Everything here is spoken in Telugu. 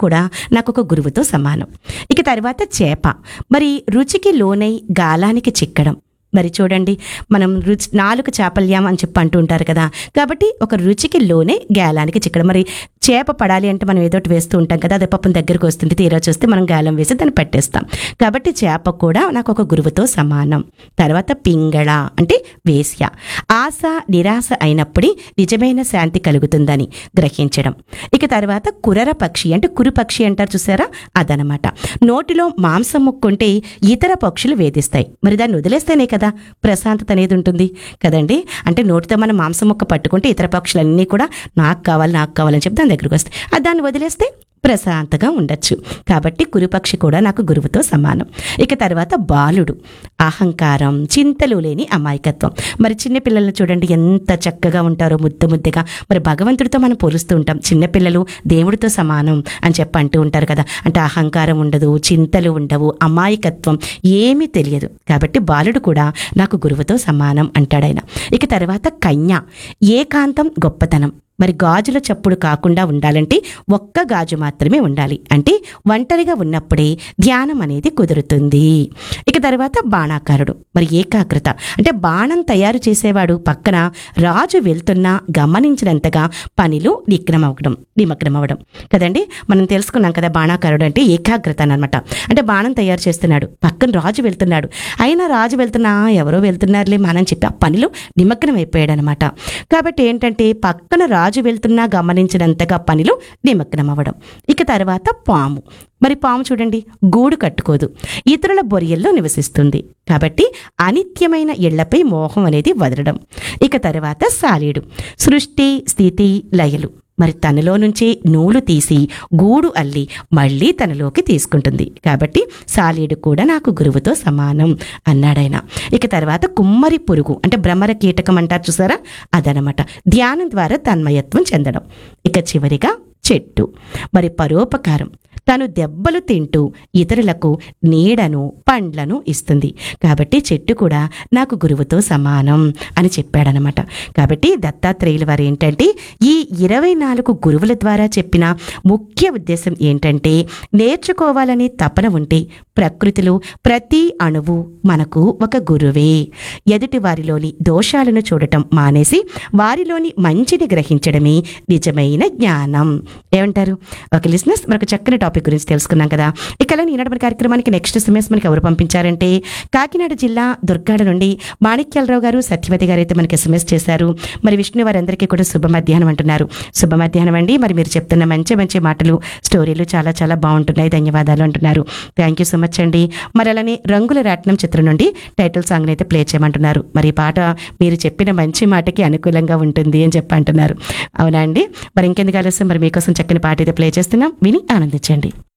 కూడా నాకు ఒక గురువుతో సమానం ఇక తర్వాత చేప మరి రుచికి లోనై గాలానికి చిక్కడం మరి చూడండి మనం రుచి నాలుగు చాపల్యం అని చెప్పి అంటూ ఉంటారు కదా కాబట్టి ఒక రుచికి లోనే గాలానికి చిక్కడం మరి చేప పడాలి అంటే మనం ఏదో ఒకటి వేస్తూ ఉంటాం కదా అది పప్పున దగ్గరకు వస్తుంది తీరా చూస్తే మనం గాలం వేసి దాన్ని పెట్టేస్తాం కాబట్టి చేప కూడా నాకు ఒక గురువుతో సమానం తర్వాత పింగళ అంటే వేశ్య ఆశ నిరాశ అయినప్పుడే నిజమైన శాంతి కలుగుతుందని గ్రహించడం ఇక తర్వాత కురర పక్షి అంటే కురు పక్షి అంటారు చూసారా అదనమాట నోటిలో మాంసం ముక్కుంటే ఇతర పక్షులు వేధిస్తాయి మరి దాన్ని వదిలేస్తేనే కదా ప్రశాంతత అనేది ఉంటుంది కదండి అంటే నోటితో మనం మాంసం ముక్క పట్టుకుంటే ఇతర పక్షులన్నీ కూడా నాకు కావాలి నాకు కావాలని చెప్పి దాని దగ్గరికి వస్తాయి అది దాన్ని వదిలేస్తే ప్రశాంతంగా ఉండొచ్చు కాబట్టి కురుపక్షి కూడా నాకు గురువుతో సమానం ఇక తర్వాత బాలుడు అహంకారం చింతలు లేని అమాయకత్వం మరి చిన్న పిల్లల్ని చూడండి ఎంత చక్కగా ఉంటారో ముద్దు ముద్దగా మరి భగవంతుడితో మనం పోలుస్తూ ఉంటాం చిన్నపిల్లలు దేవుడితో సమానం అని చెప్పి అంటూ ఉంటారు కదా అంటే అహంకారం ఉండదు చింతలు ఉండవు అమాయకత్వం ఏమీ తెలియదు కాబట్టి బాలుడు కూడా నాకు గురువుతో సమానం అంటాడాయన ఇక తర్వాత కన్య ఏకాంతం గొప్పతనం మరి గాజుల చప్పుడు కాకుండా ఉండాలంటే ఒక్క గాజు మాత్రమే ఉండాలి అంటే ఒంటరిగా ఉన్నప్పుడే ధ్యానం అనేది కుదురుతుంది ఇక తర్వాత బాణాకారుడు మరి ఏకాగ్రత అంటే బాణం తయారు చేసేవాడు పక్కన రాజు వెళ్తున్నా గమనించినంతగా పనిలో నిగ్నమవడం నిమగ్నమవడం కదండి మనం తెలుసుకున్నాం కదా బాణాకారుడు అంటే ఏకాగ్రత అనమాట అంటే బాణం తయారు చేస్తున్నాడు పక్కన రాజు వెళ్తున్నాడు అయినా రాజు వెళ్తున్నా ఎవరో వెళ్తున్నారులే మనం చెప్పి ఆ పనిలో నిమగ్నం అయిపోయాడు అనమాట కాబట్టి ఏంటంటే పక్కన రాజు వెళ్తున్నా గమనించినంతగా పనిలో నిమగ్నం అవ్వడం ఇక తర్వాత పాము మరి పాము చూడండి గూడు కట్టుకోదు ఇతరుల బొరియల్లో నివసిస్తుంది కాబట్టి అనిత్యమైన ఇళ్లపై మోహం అనేది వదలడం ఇక తర్వాత సాలీడు సృష్టి స్థితి లయలు మరి తనలో నుంచే నూలు తీసి గూడు అల్లి మళ్ళీ తనలోకి తీసుకుంటుంది కాబట్టి సాలీడు కూడా నాకు గురువుతో సమానం అన్నాడాయన ఇక తర్వాత కుమ్మరి పురుగు అంటే భ్రమర కీటకం అంటారు చూసారా అదనమాట ధ్యానం ద్వారా తన్మయత్వం చెందడం ఇక చివరిగా చెట్టు మరి పరోపకారం తను దెబ్బలు తింటూ ఇతరులకు నీడను పండ్లను ఇస్తుంది కాబట్టి చెట్టు కూడా నాకు గురువుతో సమానం అని చెప్పాడనమాట కాబట్టి దత్తాత్రేయుల వారు ఏంటంటే ఈ ఇరవై నాలుగు గురువుల ద్వారా చెప్పిన ముఖ్య ఉద్దేశం ఏంటంటే నేర్చుకోవాలనే తపన ఉంటే ప్రకృతిలో ప్రతి అణువు మనకు ఒక గురువే ఎదుటి వారిలోని దోషాలను చూడటం మానేసి వారిలోని మంచిని గ్రహించడమే నిజమైన జ్ఞానం ఏమంటారు ఒక లిసినర్స్ మనకు చక్కని టాపిక్ గురించి తెలుసుకున్నాం కదా ఇక ఈనాడు మన కార్యక్రమానికి నెక్స్ట్ ఎస్ఎంఎస్ మనకి ఎవరు పంపించారంటే కాకినాడ జిల్లా దుర్గాడ నుండి మాణిక్యాలరావు గారు సత్యవతి గారు అయితే మనకి ఎస్ఎంఎస్ చేశారు మరి విష్ణు వారందరికీ కూడా శుభ మధ్యాహ్నం అంటున్నారు శుభ మధ్యాహ్నం అండి మరి మీరు చెప్తున్న మంచి మంచి మాటలు స్టోరీలు చాలా చాలా బాగుంటున్నాయి ధన్యవాదాలు అంటున్నారు థ్యాంక్ యూ సో మచ్ అండి మరి అలానే రంగుల రాట్నం చిత్రం నుండి టైటిల్ సాంగ్ అయితే ప్లే చేయమంటున్నారు మరి ఈ పాట మీరు చెప్పిన మంచి మాటకి అనుకూలంగా ఉంటుంది అని చెప్పి అంటున్నారు అవునా అండి మరి ఇంకెందుకు ఆలస్యం మరి మీకోసం చక్కని పాట అయితే ప్లే చేస్తున్నాం విని ఆనందించండి